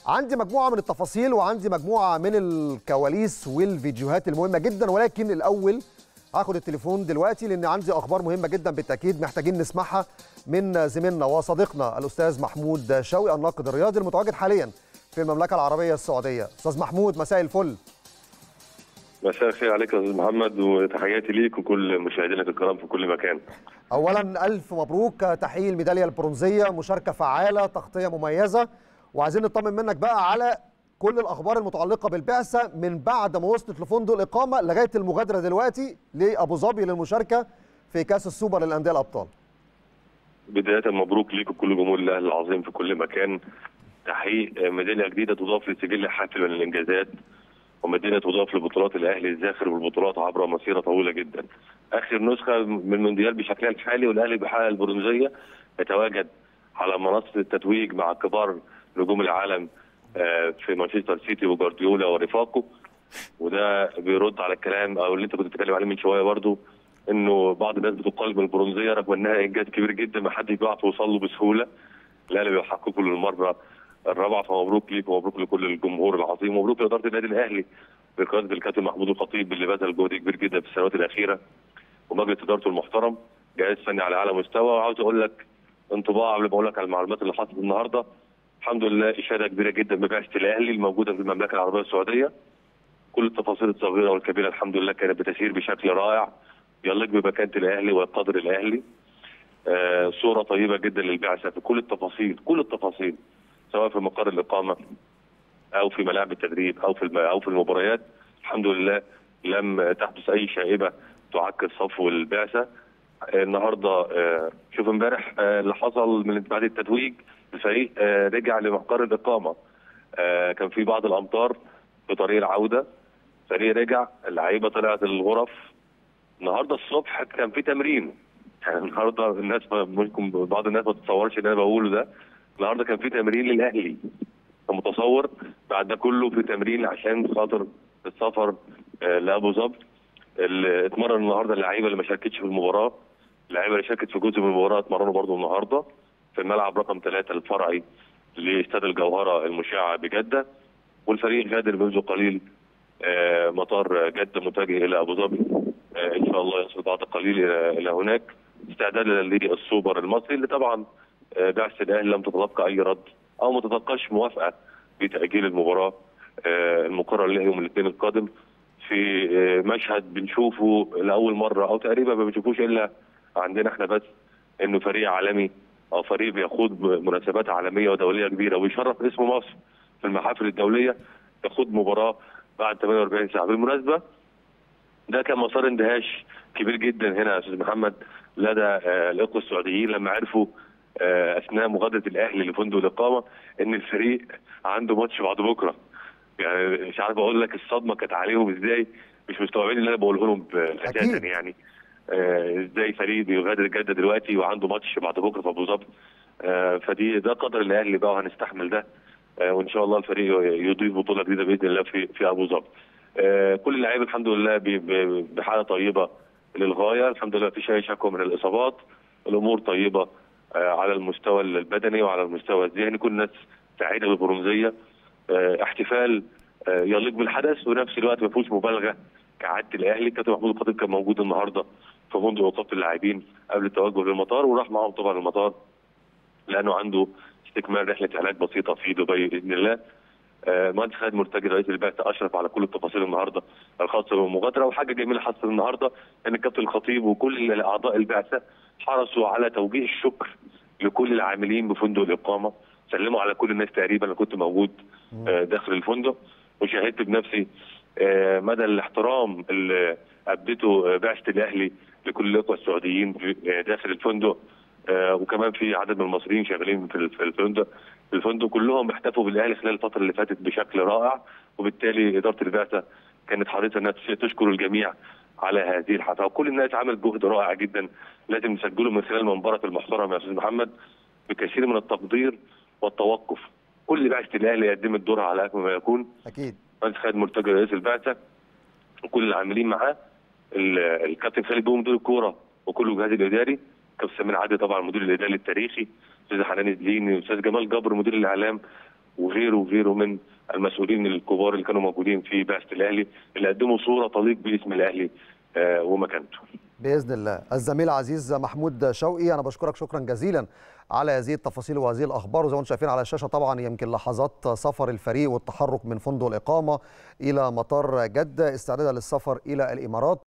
عندي مجموعه من التفاصيل وعندي مجموعه من الكواليس والفيديوهات المهمه جدا ولكن الاول هاخد التليفون دلوقتي لان عندي اخبار مهمه جدا بالتاكيد محتاجين نسمعها من زميلنا وصديقنا الاستاذ محمود شوقي الناقد الرياضي المتواجد حاليا في المملكه العربيه السعوديه استاذ محمود مساء الفل مساء الخير عليك يا استاذ محمد وتحياتي ليك وكل مشاهدينك الكرام في كل مكان. اولا الف مبروك تحقيق الميداليه البرونزيه مشاركه فعاله تغطيه مميزه وعايزين نطمن منك بقى على كل الاخبار المتعلقه بالبعثه من بعد ما وصلت لفندق الاقامه لغايه المغادره دلوقتي لابو ظبي للمشاركه في كاس السوبر للانديه الابطال. بدايه مبروك ليك وكل جمهور الاهلي العظيم في كل مكان تحقيق ميداليه جديده تضاف لسجل حافل من الانجازات ومدينه تضاف لبطولات الاهلي الزاخر والبطولات عبر مسيره طويله جدا. اخر نسخه من المونديال بشكلها الحالي والاهلي بيحقق البرونزيه يتواجد على منصه التتويج مع كبار نجوم العالم في مانشستر سيتي وجوارديولا ورفاقه وده بيرد على الكلام او اللي انت كنت بتتكلم عليه من شويه برضو انه بعض الناس بتقلب البرونزيه رغم انها انجاز كبير جدا ما حدش بيعرف يوصل له بسهوله الاهلي بيحققه للمره الرابعه فمبروك ليك ومبروك لكل الجمهور العظيم ومبروك لاداره النادي الاهلي بقياده الكابتن محمود الخطيب اللي بذل جهد كبير جدا في السنوات الاخيره ومجلس ادارته المحترم جهاز فني على اعلى مستوى وعاوز اقول لك انطباع قبل ما اقول لك على المعلومات اللي حصلت النهارده الحمد لله اشاده كبيره جدا ببعثه الاهلي الموجوده في المملكه العربيه السعوديه كل التفاصيل الصغيره والكبيره الحمد لله كانت بتسير بشكل رائع يليق بمكانه الاهلي وقدر الاهلي آه صوره طيبه جدا للبعثه في كل التفاصيل كل التفاصيل سواء في مقر الاقامه او في ملاعب التدريب او في او في المباريات الحمد لله لم تحدث اي شائبه تعكر صفو البعثه النهارده شوف امبارح اللي حصل من بعد التتويج الفريق رجع لمقر الاقامه كان في بعض الامطار في طريق العوده الفريق رجع اللعيبه طلعت الغرف النهارده الصبح كان في تمرين يعني النهارده الناس ممكن بعض الناس ما تتصورش اللي انا بقوله ده النهارده كان في تمرين للاهلي متصور بعد ده كله في تمرين عشان خاطر السفر لابو ظبي اللي اتمرن النهارده اللعيبه اللي ما شاركتش في المباراه اللعيبه اللي شاركت في جزء من المباراه اتمرنوا برضه النهارده في الملعب رقم ثلاثه الفرعي لاستاد الجوهره المشعه بجده والفريق غادر منذ قليل مطار جده متجه الى ابو ظبي ان شاء الله يصل بعد قليل الى هناك استعدادا للسوبر المصري اللي طبعا بعثه الاهلي لم تتلقى اي رد او ما تتلقاش موافقه بتاجيل المباراه المقرر لها يوم الاثنين القادم في مشهد بنشوفه لاول مره او تقريبا ما بنشوفوش الا عندنا احنا بس انه فريق عالمي او فريق بيخوض مناسبات عالميه ودوليه كبيره ويشرف اسم مصر في المحافل الدوليه يخوض مباراه بعد 48 ساعه بالمناسبه ده كان مسار اندهاش كبير جدا هنا يا استاذ محمد لدى الاخوه السعوديين لما عرفوا اثناء مغادره الاهلي لفندق الاقامه ان الفريق عنده ماتش بعد بكره يعني مش عارف اقول لك الصدمه كانت عليهم ازاي مش مستوعبين اللي انا بقوله لهم اساسا يعني آه ازاي فريق بيغادر جده دلوقتي وعنده ماتش بعد بكره في ابو ظبي آه فدي ده قدر الاهلي بقى وهنستحمل ده آه وان شاء الله الفريق يضيف بطوله جديده باذن الله في في ابو ظبي آه كل اللعيبه الحمد لله بحاله طيبه للغايه الحمد لله مفيش اي شكوى من الاصابات الامور طيبه آه على المستوى البدني وعلى المستوى الذهني كل الناس سعيده بالبرونزيه آه احتفال آه يليق بالحدث ونفس الوقت ما فيهوش مبالغه كعاده الاهلي كابتن محمود الخطيب كان موجود النهارده في فندق اقامه اللاعبين قبل التوجه للمطار وراح معاهم طبعا المطار لانه عنده استكمال رحله علاج بسيطه في دبي باذن الله المهندس خالد مرتجي رئيس البعثه اشرف على كل التفاصيل النهارده الخاصه بالمغادره وحاجه جميله حصلت النهارده ان الكابتن الخطيب وكل اعضاء البعثه حرصوا على توجيه الشكر لكل العاملين بفندق الاقامه سلموا على كل الناس تقريبا انا كنت موجود داخل الفندق وشاهدت بنفسي مدى الاحترام اللي ابدته بعثه الاهلي لكل الاخوه السعوديين داخل الفندق وكمان في عدد من المصريين شغالين في الفندق الفندق كلهم احتفوا بالاهلي خلال الفتره اللي فاتت بشكل رائع وبالتالي اداره البعثه كانت حريصه انها تشكر الجميع على هذه الحفله وكل الناس عملت جهد رائع جدا لازم نسجله من خلال منبرك المحترم يا استاذ محمد بكثير من التقدير والتوقف كل بعثه الاهلي قدمت دورها على اكمل ما يكون اكيد مهندس خالد مرتجى رئيس البعثه وكل العاملين معاه الكابتن خالد بيه مدير الكوره وكل الجهاز الاداري كابتن سمير عادل طبعا المدير الاداري التاريخي استاذ حنان الديني استاذ جمال جبر مدير الاعلام وغيره وغيره من المسؤولين الكبار اللي كانوا موجودين في بعثه الاهلي اللي قدموا صوره تليق باسم الاهلي آه، ومكانته. باذن الله الزميل عزيز محمود شوقي انا بشكرك شكرا جزيلا على هذه التفاصيل وهذه الاخبار وزي ما انتم شايفين على الشاشه طبعا يمكن لحظات سفر الفريق والتحرك من فندق الاقامه الى مطار جده استعدادا للسفر الى الامارات